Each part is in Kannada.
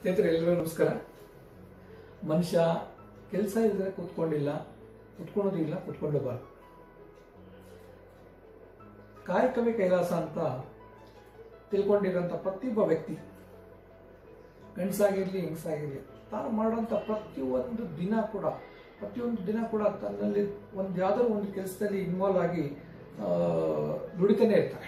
ಸ್ನೇಹಿತರೆ ಎಲ್ಲರಿಗೂ ನಮಸ್ಕಾರ ಮನುಷ್ಯ ಕೆಲಸ ಇಲ್ಲದೆ ಕೂತ್ಕೊಂಡಿಲ್ಲ ಕೂತ್ಕೊಳ್ಳೋದು ಇಲ್ಲ ಕೂತ್ಕೊಳ್ಳಬಾರ್ದು ಕಾಯಕವೇ ಕೈಲಾಸ ಅಂತ ತಿಳ್ಕೊಂಡಿರೋಂಥ ಪ್ರತಿಯೊಬ್ಬ ವ್ಯಕ್ತಿ ಗಂಡಸಾಗಿರ್ಲಿ ಹೆಂಗಸಾಗಿರ್ಲಿ ತಾನು ಮಾಡುವಂಥ ಪ್ರತಿಯೊಂದು ದಿನ ಕೂಡ ಪ್ರತಿಯೊಂದು ದಿನ ಕೂಡ ತನ್ನಲ್ಲಿ ಒಂದು ಯಾವುದೋ ಒಂದು ಕೆಲಸದಲ್ಲಿ ಇನ್ವಾಲ್ವ್ ಆಗಿ ಆ, ದುಡಿತಾನೆ ಇರ್ತಾರೆ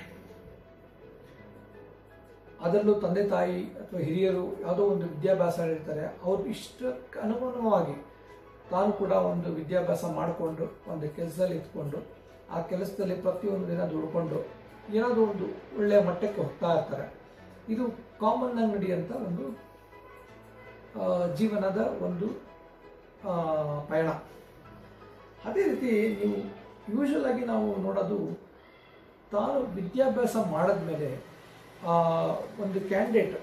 ಅದರಲ್ಲೂ ತಂದೆ ತಾಯಿ ಅಥವಾ ಹಿರಿಯರು ಯಾವುದೋ ಒಂದು ವಿದ್ಯಾಭ್ಯಾಸ ಇರ್ತಾರೆ ಅವ್ರ ಇಷ್ಟಕ್ಕೆ ಅನುಗುಣವಾಗಿ ತಾನು ಕೂಡ ಒಂದು ವಿದ್ಯಾಭ್ಯಾಸ ಮಾಡಿಕೊಂಡು ಒಂದು ಕೆಲಸದಲ್ಲಿ ಇದ್ಕೊಂಡು ಆ ಕೆಲಸದಲ್ಲಿ ಪ್ರತಿಯೊಂದು ದಿನ ದುಡ್ಕೊಂಡು ಏನಾದರೂ ಒಂದು ಒಳ್ಳೆಯ ಮಟ್ಟಕ್ಕೆ ಹೋಗ್ತಾ ಇರ್ತಾರೆ ಇದು ಕಾಮನ್ ಆಗಿ ನಡೆಯುವಂಥ ಒಂದು ಆ, ಜೀವನದ ಒಂದು ಆ, ಪಯಣ ಅದೇ ರೀತಿ ನೀವು ಯೂಶಲ್ ಆಗಿ ನಾವು ನೋಡೋದು ತಾನು ವಿದ್ಯಾಭ್ಯಾಸ ಮಾಡಿದ್ಮೇಲೆ ಆ, ಒಂದು ಕ್ಯಾಂಡಿಡೇಟ್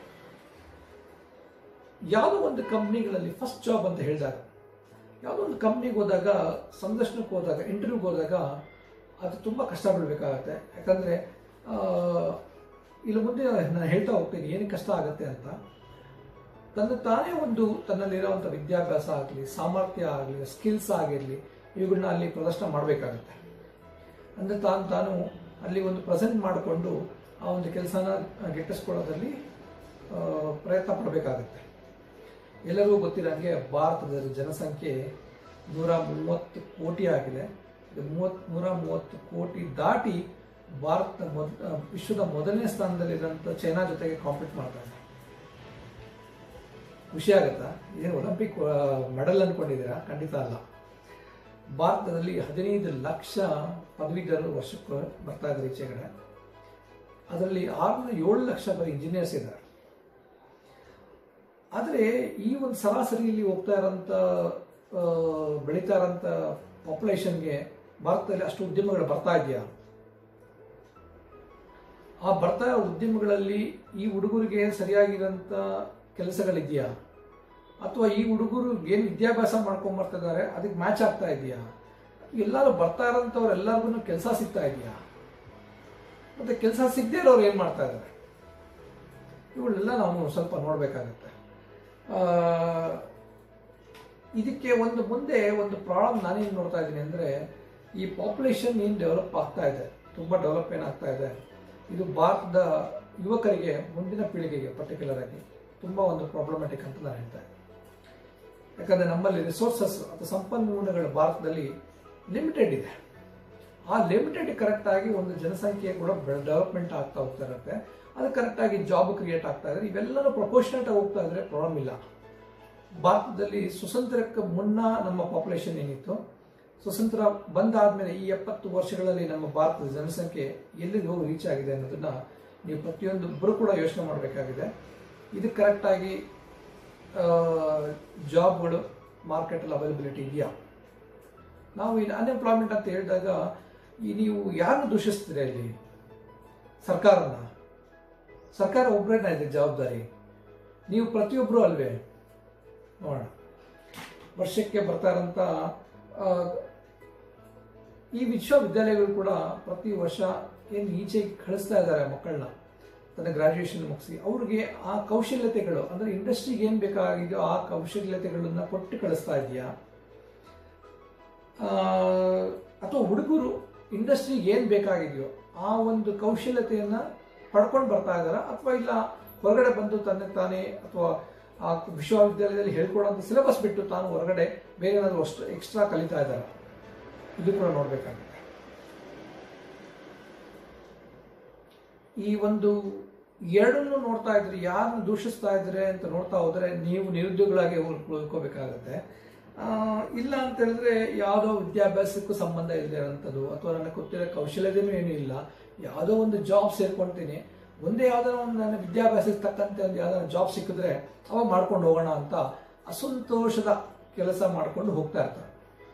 ಯಾವುದೋ ಒಂದು ಕಂಪ್ನಿಗಳಲ್ಲಿ ಫಸ್ಟ್ ಜಾಬ್ ಅಂತ ಹೇಳಿದಾಗ ಯಾವುದೋ ಒಂದು ಕಂಪ್ನಿಗೆ ಹೋದಾಗ ಸಂದರ್ಶನಕ್ಕೆ ಹೋದಾಗ ಇಂಟರ್ವ್ಯೂಗೆ ಹೋದಾಗ ಅದು ತುಂಬ ಕಷ್ಟ ಬೀಳಬೇಕಾಗತ್ತೆ ಯಾಕಂದರೆ ಇಲ್ಲಿ ಮುಂದೆ ನಾನು ಹೇಳ್ತಾ ಹೋಗ್ತೀನಿ ಏನಕ್ಕೆ ಕಷ್ಟ ಆಗುತ್ತೆ ಅಂತ ತನ್ನ ತಾನೇ ಒಂದು ತನ್ನಲ್ಲಿರುವಂಥ ವಿದ್ಯಾಭ್ಯಾಸ ಆಗಲಿ ಸಾಮರ್ಥ್ಯ ಆಗಲಿ ಸ್ಕಿಲ್ಸ್ ಆಗಿರಲಿ ಇವುಗಳನ್ನ ಅಲ್ಲಿ ಪ್ರದರ್ಶನ ಮಾಡಬೇಕಾಗತ್ತೆ ಅಂದರೆ ತಾನು ತಾನು ಅಲ್ಲಿ ಒಂದು ಪ್ರೆಸೆಂಟ್ ಮಾಡಿಕೊಂಡು ಆ ಒಂದು ಕೆಲಸನ ಗಿಟ್ಟಿಸ್ಕೊಳ್ಳೋದ್ರಲ್ಲಿ ಆ, ಪ್ರಯತ್ನ ಪಡಬೇಕಾಗತ್ತೆ ಎಲ್ಲರಿಗೂ ಗೊತ್ತಿರೋಂಗೆ ಭಾರತದ ಜನಸಂಖ್ಯೆ ನೂರ ಮೂವತ್ತು ಕೋಟಿ ಆಗಿದೆ ಇದು ಮೂವತ್ ನೂರ ಮೂವತ್ತು ಕೋಟಿ ದಾಟಿ ಭಾರತ ಮೊದ್ ಆ, ವಿಶ್ವದ ಮೊದಲನೇ ಸ್ಥಾನದಲ್ಲಿರೋಂಥ ಚೈನಾ ಜೊತೆಗೆ ಕಾಂಪೀಟ್ ಮಾಡ್ತಾ ಇದೆ ಖುಷಿ ಆಗುತ್ತಾ ಏನು ಒಲಿಂಪಿಕ್ ಮೆಡಲ್ ಅನ್ಕೊಂಡಿದ್ದೀರಾ ಖಂಡಿತ ಅಲ್ಲ ಭಾರತದಲ್ಲಿ ಹದಿನೈದು ಲಕ್ಷ ಪದವೀಧರರು ವರ್ಷಕ್ಕೆ ಬರ್ತಾ ಇದ್ದಾರೆ ಈಚೆ ಕಡೆ ಅದರಲ್ಲಿ ಆರುನೂರ ಏಳು ಲಕ್ಷ ಬರೀ ಇಂಜಿನಿಯರ್ಸ್ ಇದ್ದಾರೆ ಆದರೆ ಈ ಒಂದು ಸರಾಸರಿಯಲ್ಲಿ ಹೋಗ್ತಾ ಇರೋಂಥ ಆ, ಬೆಳೀತಾ ಇರೋಂಥ ಪಾಪ್ಯುಲೇಷನ್ಗೆ ಭಾರತದಲ್ಲಿ ಅಷ್ಟು ಉದ್ಯಮಗಳು ಬರ್ತಾ ಇದೆಯಾ ಆ ಬರ್ತಾ ಇರೋ ಉದ್ಯಮಗಳಲ್ಲಿ ಈ ಹುಡುಗರಿಗೆ ಸರಿಯಾಗಿರೋಂಥ ಕೆಲಸಗಳಿದೆಯಾ ಅಥವಾ ಈ ಹುಡುಗರು ಏನು ವಿದ್ಯಾಭ್ಯಾಸ ಮಾಡ್ಕೊಂಡ್ ಬರ್ತಿದ್ದಾರೆ ಅದಕ್ಕೆ ಮ್ಯಾಚ್ ಆಗ್ತಾ ಇದೆಯಾ ಎಲ್ಲರೂ ಬರ್ತಾ ಇರೋಂಥವ್ರು ಎಲ್ಲರಿಗೂ ಕೆಲಸ ಸಿಗ್ತಾ ಇದೆಯಾ ಮತ್ತೆ ಕೆಲಸ ಸಿಗದೆ ಇರೋರು ಏನು ಮಾಡ್ತಾ ಇದ್ದಾರೆ ಇವುಗಳೆಲ್ಲ ನಾವು ಸ್ವಲ್ಪ ನೋಡಬೇಕಾಗತ್ತೆ ಇದಕ್ಕೆ ಒಂದು ಮುಂದೆ ಒಂದು ಪ್ರಾಬ್ಲಮ್ ನಾನೇನು ನೋಡ್ತಾ ಇದ್ದೀನಿ ಅಂದರೆ ಈ ಪಾಪ್ಯುಲೇಷನ್ ಏನು ಡೆವಲಪ್ ಆಗ್ತಾ ಇದೆ ತುಂಬ ಡೆವಲಪ್ ಏನಾಗ್ತಾ ಇದೆ ಇದು ಭಾರತದ ಯುವಕರಿಗೆ ಮುಂದಿನ ಪೀಳಿಗೆಗೆ ಪರ್ಟಿಕ್ಯುಲರ್ ಆಗಿ ತುಂಬ ಒಂದು ಪ್ರಾಬ್ಲಮ್ಯಾಟಿಕ್ ಅಂತ ನಾನು ಹೇಳ್ತಾ ಇದ್ದೀನಿ ಯಾಕಂದರೆ ನಮ್ಮಲ್ಲಿ ರಿಸೋರ್ಸಸ್ ಅಥವಾ ಸಂಪನ್ಮೂಲಗಳು ಭಾರತದಲ್ಲಿ ಲಿಮಿಟೆಡ್ ಇದೆ ಆ ಲಿಮಿಟೆಡ್ ಕರೆಕ್ಟಾಗಿ ಒಂದು ಜನಸಂಖ್ಯೆ ಕೂಡ ಡೆವಲಪ್ಮೆಂಟ್ ಆಗ್ತಾ ಹೋಗ್ತಾ ಇರುತ್ತೆ ಅದು ಕರೆಕ್ಟಾಗಿ ಜಾಬ್ ಕ್ರಿಯೇಟ್ ಆಗ್ತಾ ಇದ್ರೆ ಇವೆಲ್ಲನೂ ಪ್ರಪೋರ್ಷನೇಟ್ ಆಗಿ ಹೋಗ್ತಾ ಇದ್ರೆ ಪ್ರಾಬ್ಲಮ್ ಇಲ್ಲ ಭಾರತದಲ್ಲಿ ಸ್ವತಂತ್ರಕ್ಕೆ ಮುನ್ನ ನಮ್ಮ ಪಾಪ್ಯುಲೇಷನ್ ಏನಿತ್ತು ಸ್ವತಂತ್ರ ಬಂದಾದ್ಮೇಲೆ ಈ ಎಪ್ಪತ್ತು ವರ್ಷಗಳಲ್ಲಿ ನಮ್ಮ ಭಾರತದ ಜನಸಂಖ್ಯೆ ಎಲ್ಲಿಗೆ ಹೋಗಿ ರೀಚ್ ಆಗಿದೆ ಅನ್ನೋದನ್ನ ನೀವು ಪ್ರತಿಯೊಂದೊಬ್ಬರು ಕೂಡ ಯೋಚನೆ ಮಾಡಬೇಕಾಗಿದೆ ಇದು ಕರೆಕ್ಟಾಗಿ ಜಾಬ್ಗಳು ಮಾರ್ಕೆಟಲ್ಲಿ ಅವೈಲಬಿಲಿಟಿ ಇದೆಯಾ ನಾವು ಇಲ್ಲಿ ಅನ್ಎಂಪ್ಲಾಯ್ಮೆಂಟ್ ಅಂತ ಹೇಳಿದಾಗ ಈ ನೀವು ಯಾರನ್ನು ದೂಷಿಸ್ತೀರಾ ಇಲ್ಲಿ ಸರ್ಕಾರನ ಸರ್ಕಾರ ಒಬ್ಬರೇನ ಇದೆ ಜವಾಬ್ದಾರಿ ನೀವು ಪ್ರತಿಯೊಬ್ಬರು ಅಲ್ವೇ ನೋಡೋಣ ವರ್ಷಕ್ಕೆ ಬರ್ತಾ ಇರೋಂಥ ಆ, ಈ ವಿಶ್ವವಿದ್ಯಾಲಯಗಳು ಕೂಡ ಪ್ರತಿ ವರ್ಷ ಏನು ಈಚೆಗೆ ಕಳಿಸ್ತಾ ಇದ್ದಾರೆ ಮಕ್ಕಳನ್ನ ತನ್ನ ಗ್ರಾಜುಯೇಷನ್ ಮುಗಿಸಿ ಅವ್ರಿಗೆ ಆ ಕೌಶಲ್ಯತೆಗಳು ಅಂದರೆ ಇಂಡಸ್ಟ್ರಿಗೆ ಏನು ಬೇಕಾಗಿದೆಯೋ ಆ ಕೌಶಲ್ಯತೆಗಳನ್ನ ಕೊಟ್ಟು ಕಳಿಸ್ತಾ ಇದೆಯಾ ಅಥವಾ ಹುಡುಗರು ಇಂಡಸ್ಟ್ರಿಗೆ ಏನು ಬೇಕಾಗಿದೆಯೋ ಆ ಒಂದು ಕೌಶಲ್ಯತೆಯನ್ನ ಪಡ್ಕೊಂಡು ಬರ್ತಾ ಇದ್ದಾರ ಅಥವಾ ಇಲ್ಲ ಹೊರಗಡೆ ಬಂದು ತನ್ನ ತಾನೇ ಅಥವಾ ಆ ವಿಶ್ವವಿದ್ಯಾಲಯದಲ್ಲಿ ಹೇಳ್ಕೊಡೋಂಥ ಸಿಲೆಬಸ್ ಬಿಟ್ಟು ತಾನು ಹೊರಗಡೆ ಬೇರೆ ಏನಾದರೂ ಅಷ್ಟು ಎಕ್ಸ್ಟ್ರಾ ಕಲಿತಾ ಇದ್ದಾರೆ ಇದು ಕೂಡ ನೋಡಬೇಕಾಗುತ್ತೆ ಈ ಒಂದು ಎರಡನ್ನು ನೋಡ್ತಾ ಇದ್ರಿ ಯಾರನ್ನು ದೂಷಿಸ್ತಾ ಇದ್ರೆ ಅಂತ ನೋಡ್ತಾ ಹೋದ್ರೆ ನೀವು ನಿರುದ್ಯೋಗಿಗಳಾಗಿ ಉಳ್ಕೋಬೇಕಾಗತ್ತೆ ಆ, ಇಲ್ಲ ಅಂತ ಹೇಳಿದ್ರೆ ಯಾವುದೋ ವಿದ್ಯಾಭ್ಯಾಸಕ್ಕೂ ಸಂಬಂಧ ಇಲ್ಲದೆ ಇರೋಂಥದ್ದು ಅಥವಾ ನನಗೆ ಗೊತ್ತಿರೋ ಕೌಶಲ್ಯದೇನೂ ಏನೂ ಇಲ್ಲ ಯಾವುದೋ ಒಂದು ಜಾಬ್ ಸೇರ್ಕೊಳ್ತೀನಿ ಒಂದೇ ಯಾವ್ದಾರ ಒಂದು ನನ್ನ ವಿದ್ಯಾಭ್ಯಾಸಕ್ಕೆ ತಕ್ಕಂತೆ ಒಂದು ಯಾವ್ದಾರ ಜಾಬ್ ಸಿಕ್ಕಿದ್ರೆ ಅವಾಗ ಮಾಡ್ಕೊಂಡು ಹೋಗೋಣ ಅಂತ ಅಸಂತೋಷದ ಕೆಲಸ ಮಾಡ್ಕೊಂಡು ಹೋಗ್ತಾ ಇರ್ತಾರೆ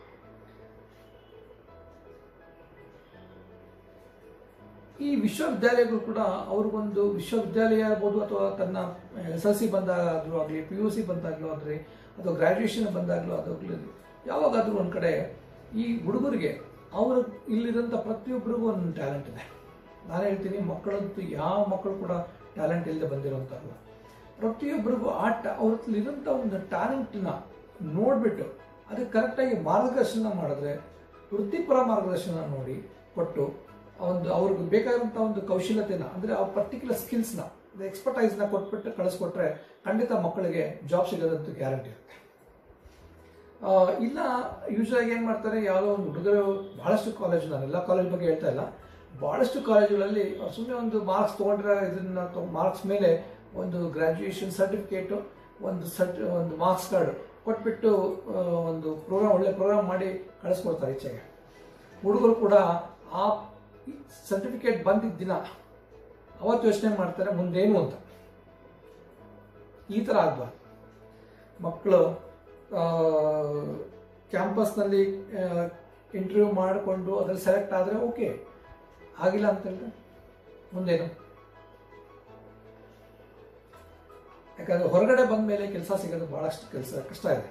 ಈ ವಿಶ್ವವಿದ್ಯಾಲಯಗಳು ಕೂಡ ಅವ್ರಿಗೊಂದು ವಿಶ್ವವಿದ್ಯಾಲಯ ಇರ್ಬೋದು ಅಥವಾ ತನ್ನ ಎಸ್ ಎಲ್ ಸಿ ಬಂದಾಗಲೂ ಆಗಲಿ ಪಿ ಯು ಸಿ ಬಂದಾಗಲೂ ಆಗಲಿ ಅಥವಾ ಗ್ರ್ಯಾಜುಯೇಷನ್ ಬಂದಾಗಲೂ ಅದಾಗಲಿ ಯಾವಾಗಾದರೂ ಒಂದು ಕಡೆ ಈ ಹುಡುಗರಿಗೆ ಅವರು ಇಲ್ಲಿರೋಂಥ ಪ್ರತಿಯೊಬ್ಬರಿಗೂ ಒಂದು ಟ್ಯಾಲೆಂಟ್ ಇದೆ ನಾನು ಹೇಳ್ತೀನಿ ಮಕ್ಕಳಂತೂ ಯಾವ ಮಕ್ಕಳು ಕೂಡ ಟ್ಯಾಲೆಂಟ್ ಇಲ್ಲದೆ ಬಂದಿರೋಂಥಲ್ಲ ಪ್ರತಿಯೊಬ್ಬರಿಗೂ ಆಟ ಅವ್ರ ಇರೋಂಥ ಒಂದು ಟ್ಯಾಲೆಂಟ್ನ ನೋಡಿಬಿಟ್ಟು ಅದಕ್ಕೆ ಕರೆಕ್ಟಾಗಿ ಮಾರ್ಗದರ್ಶನ ಮಾಡಿದ್ರೆ ವೃತ್ತಿಪರ ಮಾರ್ಗದರ್ಶನ ನೋಡಿ ಕೊಟ್ಟು ಒಂದು ಅವ್ರಿಗೆ ಬೇಕಾದಂಥ ಒಂದು ಕೌಶಲ್ಯತೆನ ಅಂದರೆ ಆ ಪರ್ಟಿಕ್ಯುಲರ್ ಸ್ಕಿಲ್ಸ್ನ ಎಕ್ಸ್ಪರ್ಟೈಸ್ನ ಕೊಟ್ಬಿಟ್ಟು ಕಳಿಸ್ಕೊಟ್ರೆ ಖಂಡಿತ ಮಕ್ಕಳಿಗೆ ಜಾಬ್ ಸಿಗೋದಂತೂ ಗ್ಯಾರಂಟಿ ಇರುತ್ತೆ ಆ, ಇಲ್ಲ ಯೂಶಲಾಗಿ ಏನು ಮಾಡ್ತಾರೆ ಯಾವುದೋ ಒಂದು ಹುಡುಗರು ಬಹಳಷ್ಟು ಕಾಲೇಜ್ ನಾನು ಎಲ್ಲ ಕಾಲೇಜ್ ಬಗ್ಗೆ ಹೇಳ್ತಾ ಇಲ್ಲ ಬಹಳಷ್ಟು ಕಾಲೇಜುಗಳಲ್ಲಿ ಸುಮ್ಮನೆ ಒಂದು ಮಾರ್ಕ್ಸ್ ತೊಗೊಂಡ್ರೆ ಇದನ್ನ ಮಾರ್ಕ್ಸ್ ಮೇಲೆ ಒಂದು ಗ್ರ್ಯಾಜುಯೇಷನ್ ಸರ್ಟಿಫಿಕೇಟು ಒಂದು ಸರ್ಟ್ ಒಂದು ಮಾರ್ಕ್ಸ್ ಕಾರ್ಡ್ ಕೊಟ್ಬಿಟ್ಟು ಆ, ಒಂದು ಪ್ರೋಗ್ರಾಮ್ ಒಳ್ಳೆ ಪ್ರೋಗ್ರಾಮ್ ಮಾಡಿ ಕಳಿಸ್ಕೊಡ್ತಾರೆ ಈಚೆಗೆ ಹುಡುಗರು ಕೂಡ ಆ ಸರ್ಟಿಫಿಕೇಟ್ ಬಂದಿದ್ದ ದಿನ ಅವತ್ತು ಯೋಚನೆ ಮಾಡ್ತಾರೆ ಮುಂದೇನು ಅಂತ ಈ ಥರ ಆಗ್ಬಾರ್ದು ಮಕ್ಕಳು ಕ್ಯಾಂಪಸ್ನಲ್ಲಿ ಇಂಟರ್ವ್ಯೂ ಮಾಡಿಕೊಂಡು ಅದ್ರಲ್ಲಿ ಸೆಲೆಕ್ಟ್ ಆದರೆ ಓಕೆ ಆಗಿಲ್ಲ ಅಂತ ಹೇಳಿದ್ರೆ ಮುಂದೇನು ಯಾಕಂದ್ರೆ ಹೊರಗಡೆ ಬಂದ ಮೇಲೆ ಕೆಲಸ ಸಿಗೋದು ಬಹಳಷ್ಟು ಕೆಲಸ ಕಷ್ಟ ಇದೆ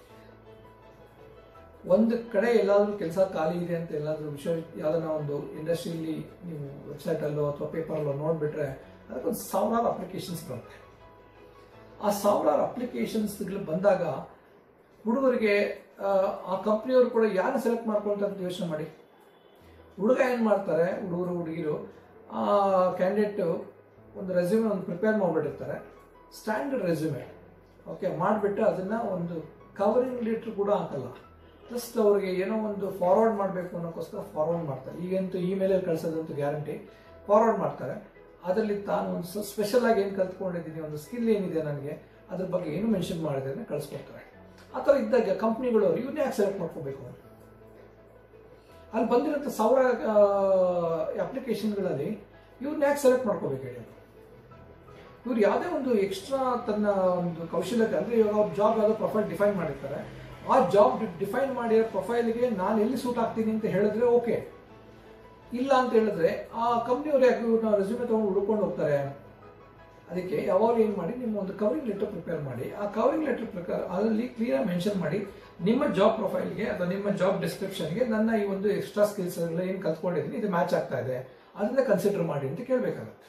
ಒಂದು ಕಡೆ ಎಲ್ಲಾದ್ರೂ ಕೆಲಸ ಖಾಲಿ ಇದೆ ಅಂತ ಎಲ್ಲಾದ್ರೂ ವಿಷಯ ಯಾವ್ದನ್ನ ಒಂದು ಇಂಡಸ್ಟ್ರಿಯಲ್ಲಿ ನೀವು ವೆಬ್ಸೈಟಲ್ಲೋ ಅಥವಾ ಪೇಪರಲ್ಲೋ ನೋಡಿಬಿಟ್ರೆ ಅದಕ್ಕೊಂದು ಸಾವಿರಾರು ಅಪ್ಲಿಕೇಶನ್ಸ್ ಬರುತ್ತೆ ಆ ಸಾವಿರಾರು ಅಪ್ಲಿಕೇಶನ್ಸ್ಗಳು ಬಂದಾಗ ಹುಡುಗರಿಗೆ ಆ, ಆ ಕಂಪ್ನಿಯವರು ಕೂಡ ಯಾರನ್ನ ಸೆಲೆಕ್ಟ್ ಮಾಡ್ಕೊಳ್ತಾರೆ ಅಂತ ಯೋಚನೆ ಮಾಡಿ ಹುಡುಗ ಏನು ಮಾಡ್ತಾರೆ ಹುಡುಗರು ಹುಡುಗಿರು ಆ ಕ್ಯಾಂಡಿಡೇಟು ಒಂದು ರೆಸ್ಯೂಮೆ ಒಂದು ಪ್ರಿಪೇರ್ ಮಾಡಿಬಿಟ್ಟಿರ್ತಾರೆ ಸ್ಟ್ಯಾಂಡರ್ಡ್ ರೆಸ್ಯೂಮೆ ಓಕೆ ಮಾಡಿಬಿಟ್ಟು ಅದನ್ನು ಒಂದು ಕವರಿಂಗ್ ಲೆಟ್ರ್ ಕೂಡ ಹಾಕಲ್ಲ ಜಸ್ಟ್ ಅವ್ರಿಗೆ ಏನೋ ಒಂದು ಫಾರ್ವರ್ಡ್ ಮಾಡಬೇಕು ಅನ್ನೋಕ್ಕೋಸ್ಕರ ಫಾರ್ವರ್ಡ್ ಮಾಡ್ತಾರೆ ಈಗಂತೂ ಇಮೇಲಲ್ಲಿ ಕಳಿಸೋದಂತೂ ಗ್ಯಾರಂಟಿ ಫಾರ್ವರ್ಡ್ ಮಾಡ್ತಾರೆ ಅದರಲ್ಲಿ ತಾನು ಒಂದು ಸ್ಪೆಷಲ್ ಆಗಿ ಏನು ಕಲ್ತ್ಕೊಂಡಿದ್ದೀನಿ ಒಂದು ಸ್ಕಿಲ್ ಏನಿದೆ ನನಗೆ ಅದ್ರ ಬಗ್ಗೆ ಏನು ಮೆನ್ಷನ್ ಮಾಡಿದ್ರೆ ಕಳಿಸ್ಕೊಡ್ತಾರೆ ಆ ಥರ ಇದ್ದಾಗ ಕಂಪ್ನಿಗಳು ಇವನ್ನೇ ಯಾಕೆ ಸೆಲೆಕ್ಟ್ ಮಾಡ್ಕೋಬೇಕು ಅಲ್ಲಿ ಬಂದಿರೋಂಥ ಸಾವಿರ ಅಪ್ಲಿಕೇಶನ್ಗಳಲ್ಲಿ ಇವ್ರನ್ನ ಯಾಕೆ ಸೆಲೆಕ್ಟ್ ಮಾಡ್ಕೋಬೇಕು ಹೇಳಿ ಇವ್ರು ಯಾವುದೇ ಒಂದು ಎಕ್ಸ್ಟ್ರಾ ತನ್ನ ಒಂದು ಕೌಶಲ್ಯತೆ ಅಂದರೆ ಇವಾಗ ಅವ್ರ ಜಾಬ್ ಯಾವುದೋ ಪ್ರೊಫೈಲ್ ಡಿಫೈನ್ ಮಾಡಿರ್ತಾರೆ ಆ ಜಾಬ್ ಡಿಫೈನ್ ಮಾಡಿರೋ ಪ್ರೊಫೈಲ್ಗೆ ನಾನು ಎಲ್ಲಿ ಸೂಟ್ ಆಗ್ತೀನಿ ಅಂತ ಹೇಳಿದ್ರೆ ಓಕೆ ಇಲ್ಲ ಅಂತ ಹೇಳಿದ್ರೆ ಆ ಕಂಪ್ನಿಯವ್ರು ಯಾಕೆ ಇವ್ರನ್ನ ರೆಸ್ಯೂಮೆ ತೊಗೊಂಡು ಹುಡ್ಕೊಂಡು ಹೋಗ್ತಾರೆ ಅದಕ್ಕೆ ಯಾವಾಗಲೂ ಏನು ಮಾಡಿ ನಿಮ್ಮ ಒಂದು ಕವರಿಂಗ್ ಲೆಟರ್ ಪ್ರಿಪೇರ್ ಮಾಡಿ ಆ ಕವರಿಂಗ್ ಲೆಟರ್ ಪ್ರಕಾರ ಅದರಲ್ಲಿ ಕ್ಲಿಯರ್ ಮೆನ್ಷನ್ ಮಾಡಿ ನಿಮ್ಮ ಜಾಬ್ ಪ್ರೊಫೈಲ್ಗೆ ಅಥವಾ ನಿಮ್ಮ ಜಾಬ್ ಡಿಸ್ಕ್ರಿಪ್ಷನ್ಗೆ ನನ್ನ ಈ ಒಂದು ಎಕ್ಸ್ಟ್ರಾ ಸ್ಕಿಲ್ಸ್ ಏನು ಕಲ್ತ್ಕೊಂಡಿದ್ದೀನಿ ಇದು ಮ್ಯಾಚ್ ಆಗ್ತಾ ಇದೆ ಅದನ್ನ ಕನ್ಸಿಡರ್ ಮಾಡಿ ಅಂತ ಕೇಳಬೇಕಾಗುತ್ತೆ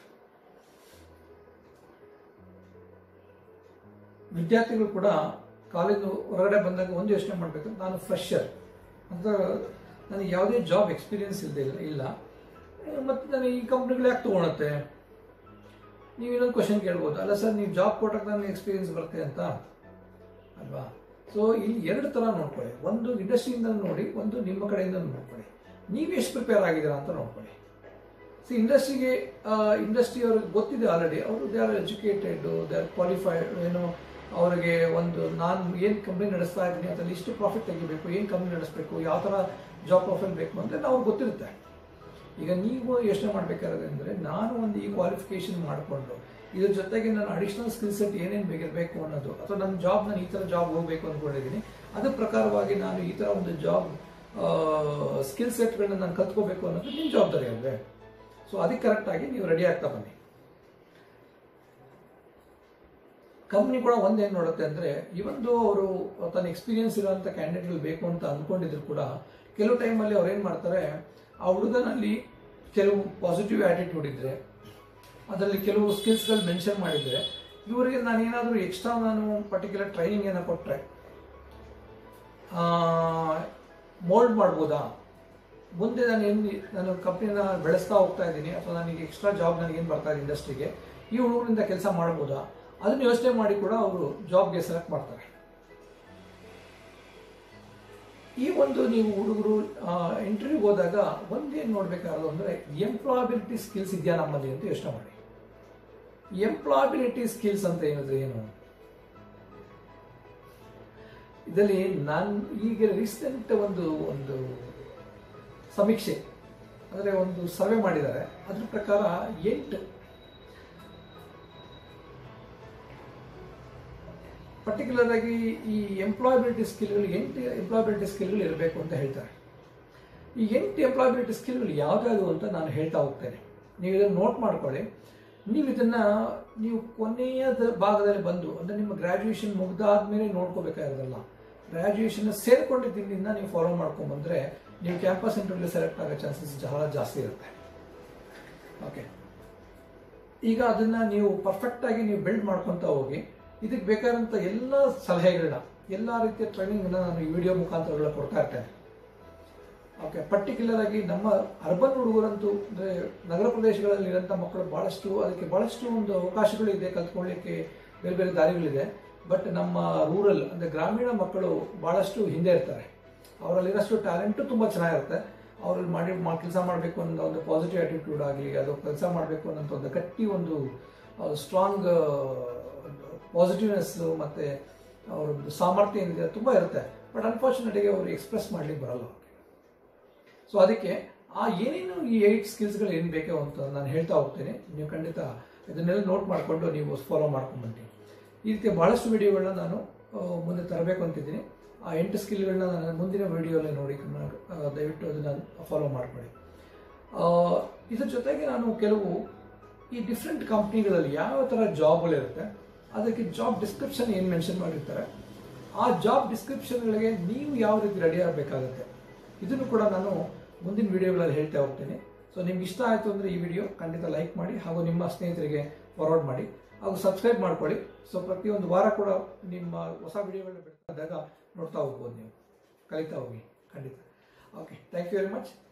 ವಿದ್ಯಾರ್ಥಿಗಳು ಕೂಡ ಕಾಲೇಜು ಹೊರಗಡೆ ಬಂದಾಗ ಒಂದು ಯೋಚನೆ ಮಾಡಬೇಕು ನಾನು ಫ್ರೆಶರ್ ಅಂತ ನನಗೆ ಯಾವುದೇ ಜಾಬ್ ಎಕ್ಸ್ಪೀರಿಯನ್ಸ್ ಇಲ್ಲದೆ ಇಲ್ಲ ಇಲ್ಲ ಮತ್ತು ನಾನು ಈ ಕಂಪ್ನಿಗಳು ಯಾಕೆ ತೊಗೊಳುತ್ತೆ ನೀವು ಇನ್ನೊಂದು ಕ್ವಶನ್ ಕೇಳ್ಬೋದು ಅಲ್ಲ ಸರ್ ನೀವು ಜಾಬ್ ಕೊಟ್ಟಾಗ ನನಗೆ ಎಕ್ಸ್ಪೀರಿಯನ್ಸ್ ಬರುತ್ತೆ ಅಂತ ಅಲ್ವಾ ಸೊ ಇಲ್ಲಿ ಎರಡು ಥರ ನೋಡ್ಕೊಳ್ಳಿ ಒಂದು ಇಂಡಸ್ಟ್ರಿಯಿಂದ ನೋಡಿ ಒಂದು ನಿಮ್ಮ ಕಡೆಯಿಂದ ನೋಡ್ಕೊಳ್ಳಿ ನೀವು ಎಷ್ಟು ಪ್ರಿಪೇರ್ ಆಗಿದ್ದೀರಾ ಅಂತ ನೋಡ್ಕೊಳ್ಳಿ ಸಿ ಇಂಡಸ್ಟ್ರಿಗೆ ಇಂಡಸ್ಟ್ರಿ ಅವ್ರಿಗೆ ಗೊತ್ತಿದೆ ಆಲ್ರೆಡಿ ಅವರು they are educated they are qualified ಏನು ಅವರಿಗೆ ಒಂದು ನಾನು ಏನು ಕಂಪ್ನಿ ನಡೆಸ್ತಾ ಇದ್ದೀನಿ ಅದರಲ್ಲಿ ಇಷ್ಟು ಪ್ರಾಫಿಟ್ ತೆಗಿಬೇಕು ಏನು ಕಂಪ್ನಿ ನಡೆಸಬೇಕು ಯಾವ ಥರ ಜಾಬ್ ಪ್ರೊಫೈಲ್ ಬೇಕು ಅಂದರೆ ಅವ್ರಿಗೆ ಗೊತ್ತಿರುತ್ತೆ ಈಗ ನೀವು ಯೋಚನೆ ಮಾಡಬೇಕಾದ್ರೆ ಅಂದರೆ ನಾನು ಒಂದು ಈ ಕ್ವಾಲಿಫಿಕೇಶನ್ ಮಾಡಿಕೊಂಡು ಇದ್ರ ಜೊತೆಗೆ ನಾನು ಅಡಿಷನಲ್ ಸ್ಕಿಲ್ ಸೆಟ್ ಏನೇನು ಬೇಕಿರಬೇಕು ಅನ್ನೋದು ಅಥವಾ ನನ್ನ ಜಾಬ್ ನಾನು ಈ ಥರ ಜಾಬ್ ಹೋಗಬೇಕು ಅಂದ್ಕೊಂಡಿದ್ದೀನಿ ಅದ್ರ ಪ್ರಕಾರವಾಗಿ ನಾನು ಈ ಥರ ಒಂದು ಜಾಬ್ ಸ್ಕಿಲ್ ಸೆಟ್ಗಳನ್ನ ನಾನು ಕಲ್ತ್ಕೋಬೇಕು ಅನ್ನೋದು ನಿಮ್ಮ ಜವಾಬ್ದಾರಿ ಅಲ್ವೇ ಸೊ ಅದಕ್ಕೆ ಕರೆಕ್ಟಾಗಿ ನೀವು ರೆಡಿ ಆಗ್ತಾ ಬನ್ನಿ ಕಂಪ್ನಿ ಕೂಡ ಒಂದೇನು ನೋಡುತ್ತೆ ಅಂದರೆ ಇವೊಂದು ಅವರು ತನ್ನ ಎಕ್ಸ್ಪೀರಿಯನ್ಸ್ ಇರೋಂಥ ಕ್ಯಾಂಡಿಡೇಟ್ಗಳು ಬೇಕು ಅಂತ ಅಂದ್ಕೊಂಡಿದ್ರು ಕೂಡ ಕೆಲವು ಟೈಮಲ್ಲಿ ಅವ್ರು ಏನು ಮಾಡ್ತಾರೆ ಆ ಹುಡುಗನಲ್ಲಿ ಕೆಲವು ಪಾಸಿಟಿವ್ ಆ್ಯಟಿಟ್ಯೂಡ್ ಇದ್ದರೆ ಅದರಲ್ಲಿ ಕೆಲವು ಸ್ಕಿಲ್ಸ್ಗಳು ಮೆನ್ಷನ್ ಮಾಡಿದರೆ ಇವರಿಗೆ ನಾನು ಏನಾದರೂ ಎಕ್ಸ್ಟ್ರಾ ನಾನು ಪರ್ಟಿಕ್ಯುಲರ್ ಟ್ರೈನಿಂಗ್ ಏನೋ ಕೊಟ್ಟರೆ ಮೋಲ್ಡ್ ಮಾಡ್ಬೋದಾ ಮುಂದೆ ನಾನು ಏನು ನಾನು ಕಂಪ್ನಿನ ಬೆಳೆಸ್ತಾ ಹೋಗ್ತಾ ಇದ್ದೀನಿ ಅಥವಾ ನನಗೆ ಎಕ್ಸ್ಟ್ರಾ ಜಾಬ್ ನನಗೇನು ಬರ್ತಾ ಇದೆ ಇಂಡಸ್ಟ್ರಿಗೆ ಈ ಹುಡುಗರಿಂದ ಕೆಲಸ ಮಾಡ್ಬೋದಾ ಅದನ್ನು ಯೋಚನೆ ಮಾಡಿ ಕೂಡ ಅವರು ಜಾಬ್ಗೆ ಸೆಲೆಕ್ಟ್ ಮಾಡ್ತಾರೆ ಈ ಒಂದು ನೀವು ಹುಡುಗರು ಇಂಟರ್ವ್ಯೂಗೆ ಹೋದಾಗ ಒಂದೇನು ನೋಡ್ಬೇಕಾದ್ರು ಅಂದರೆ ಎಂಪ್ಲಾಯಬಿಲಿಟಿ ಸ್ಕಿಲ್ಸ್ ಇದೆಯಾ ನಮ್ಮಲ್ಲಿ ಅಂತ ಯೋಚನೆ ಮಾಡಿ ಎಂಪ್ಲಾಯಬಿಲಿಟಿ ಸ್ಕಿಲ್ಸ್ ಅಂತ ಏನಿದ್ರೆ ಏನು ಇದರಲ್ಲಿ ನಾನು ಈಗ ರೀಸೆಂಟ್ ಒಂದು ಒಂದು ಸಮೀಕ್ಷೆ ಅಂದರೆ ಒಂದು ಸರ್ವೆ ಮಾಡಿದ್ದಾರೆ ಅದ್ರ ಪ್ರಕಾರ ಎಂಟು ಪರ್ಟಿಕ್ಯುಲರ್ ಆಗಿ ಈ ಎಂಪ್ಲಾಯಬಿಲಿಟಿ ಸ್ಕಿಲ್ಗಳು ಎಂಟು ಎಂಪ್ಲಾಯಬಿಲಿಟಿ ಸ್ಕಿಲ್ಗಳು ಇರಬೇಕು ಅಂತ ಹೇಳ್ತಾರೆ ಈ ಎಂಟು ಎಂಪ್ಲಾಯಬಿಲಿಟಿ ಸ್ಕಿಲ್ಗಳು ಯಾವ್ದಾವುದು ಅಂತ ನಾನು ಹೇಳ್ತಾ ಹೋಗ್ತೇನೆ ನೀವು ಇದನ್ನು ನೋಟ್ ಮಾಡ್ಕೊಳ್ಳಿ ನೀವು ಇದನ್ನ ನೀವು ಕೊನೆಯ ಭಾಗದಲ್ಲಿ ಬಂದು ಅಂದರೆ ನಿಮ್ಮ ಗ್ರ್ಯಾಜುಯೇಷನ್ ಮುಗ್ದಾದ್ಮೇಲೆ ನೋಡ್ಕೋಬೇಕಾಗಿರೋದಲ್ಲ ಗ್ರ್ಯಾಜುಯೇಷನ್ ಸೇರ್ಕೊಂಡಿದ್ದರಿಂದ ನೀವು ಫಾಲೋ ಮಾಡ್ಕೊಂಡ್ಬಂದ್ರೆ ನೀವು ಕ್ಯಾಂಪಸ್ ಇಂಟರ್ವ್ಯೂ ಸೆಲೆಕ್ಟ್ ಆಗೋ ಚಾನ್ಸಸ್ ಬಹಳ ಜಾಸ್ತಿ ಇರುತ್ತೆ ಓಕೆ ಈಗ ಅದನ್ನ ನೀವು ಪರ್ಫೆಕ್ಟ್ ಆಗಿ ನೀವು ಬಿಲ್ಡ್ ಮಾಡ್ಕೊಂತ ಹೋಗಿ ಇದಕ್ಕೆ ಬೇಕಾದಂತ ಎಲ್ಲ ಸಲಹೆಗಳನ್ನ ಎಲ್ಲ ರೀತಿಯ ಟ್ರೈನಿಂಗ್ ನಾನು ಈ ವಿಡಿಯೋ ಮುಖಾಂತರಗಳ ಕೊಡ್ತಾ ಇರ್ತೇನೆ ಓಕೆ ಪರ್ಟಿಕ್ಯುಲರ್ ಆಗಿ ನಮ್ಮ ಅರ್ಬನ್ ಹುಡುಗರಂತೂ ಅಂದರೆ ನಗರ ಪ್ರದೇಶಗಳಲ್ಲಿ ಇರೋಂಥ ಮಕ್ಕಳು ಭಾಳಷ್ಟು ಅದಕ್ಕೆ ಭಾಳಷ್ಟು ಒಂದು ಅವಕಾಶಗಳಿದೆ ಕಲ್ತ್ಕೊಳ್ಳಿಕ್ಕೆ ಬೇರೆ ಬೇರೆ ದಾರಿಗಳಿದೆ ಬಟ್ ನಮ್ಮ ರೂರಲ್ ಅಂದರೆ ಗ್ರಾಮೀಣ ಮಕ್ಕಳು ಭಾಳಷ್ಟು ಹಿಂದೆ ಇರ್ತಾರೆ ಅವರಲ್ಲಿರೋಷ್ಟು ಟ್ಯಾಲೆಂಟು ತುಂಬ ಚೆನ್ನಾಗಿರುತ್ತೆ ಅವರಲ್ಲಿ ಮಾಡಿ ಮಾ ಕೆಲಸ ಮಾಡಬೇಕು ಅನ್ನೋ ಒಂದು ಪಾಸಿಟಿವ್ ಆಟಿಟ್ಯೂಡ್ ಆಗಲಿ ಅದು ಕೆಲಸ ಮಾಡಬೇಕು ಅನ್ನೋಂಥ ಒಂದು ಗಟ್ಟಿ ಒಂದು ಸ್ಟ್ರಾಂಗ್ ಪಾಸಿಟಿವ್ನೆಸ್ ಮತ್ತು ಅವರದ್ದು ಸಾಮರ್ಥ್ಯ ಏನಿದೆ ತುಂಬ ಇರುತ್ತೆ ಬಟ್ ಅನ್ಫಾರ್ಚುನೇಟಿಗೆ ಅವರು ಎಕ್ಸ್ಪ್ರೆಸ್ ಮಾಡ್ಲಿಕ್ಕೆ ಬರಲ್ಲ ಸೊ ಅದಕ್ಕೆ ಆ ಏನೇನು ಈ ಏಟ್ ಸ್ಕಿಲ್ಸ್ಗಳು ಏನು ಬೇಕೋ ಅಂತ ನಾನು ಹೇಳ್ತಾ ಹೋಗ್ತೇನೆ ನೀವು ಖಂಡಿತ ಇದನ್ನೆಲ್ಲ ನೋಟ್ ಮಾಡಿಕೊಂಡು ನೀವು ಫಾಲೋ ಮಾಡ್ಕೊಂಡು ಬನ್ನಿ ಈ ರೀತಿಯ ಭಾಳಷ್ಟು ವಿಡಿಯೋಗಳನ್ನ ನಾನು ಆ, ಮುಂದೆ ತರಬೇಕು ಅಂತಿದ್ದೀನಿ ಆ ಎಂಟು ಸ್ಕಿಲ್ಗಳನ್ನ ನಾನು ಮುಂದಿನ ವಿಡಿಯೋಲ್ಲಿ ನೋಡಿ ಆ, ದಯವಿಟ್ಟು ಅದನ್ನು ಫಾಲೋ ಮಾಡ್ಕೊಳ್ಳಿ ಆ, ಇದ್ರ ಜೊತೆಗೆ ನಾನು ಕೆಲವು ಈ ಡಿಫ್ರೆಂಟ್ ಕಂಪ್ನಿಗಳಲ್ಲಿ ಯಾವ ಥರ ಜಾಬ್ಗಳಿರುತ್ತೆ ಅದಕ್ಕೆ ಜಾಬ್ ಡಿಸ್ಕ್ರಿಪ್ಷನ್ ಏನು ಮೆನ್ಷನ್ ಮಾಡಿರ್ತಾರೆ ಆ ಜಾಬ್ ಡಿಸ್ಕ್ರಿಪ್ಷನ್ಗಳಿಗೆ ನೀವು ಯಾವ ರೀತಿ ರೆಡಿ ಆಗಬೇಕಾಗುತ್ತೆ ಇದನ್ನು ಕೂಡ ನಾನು ಮುಂದಿನ ವಿಡಿಯೋಗಳಲ್ಲಿ ಹೇಳ್ತಾ ಹೋಗ್ತೀನಿ ಸೊ ನಿಮ್ಗೆ ಇಷ್ಟ ಆಯಿತು ಅಂದರೆ ಈ ವಿಡಿಯೋ ಖಂಡಿತ ಲೈಕ್ ಮಾಡಿ ಹಾಗೂ ನಿಮ್ಮ ಸ್ನೇಹಿತರಿಗೆ ಫಾರ್ವರ್ಡ್ ಮಾಡಿ ಹಾಗೂ ಸಬ್ಸ್ಕ್ರೈಬ್ ಮಾಡ್ಕೊಳ್ಳಿ ಸೊ ಪ್ರತಿಯೊಂದು ವಾರ ಕೂಡ ನಿಮ್ಮ ಹೊಸ ವಿಡಿಯೋಗಳನ್ನ ಬಿಡ್ತಾದಾಗ ನೋಡ್ತಾ ಹೋಗ್ಬೋದು ನೀವು ಕಲಿತಾ ಹೋಗಿ ಖಂಡಿತ okay thank you very much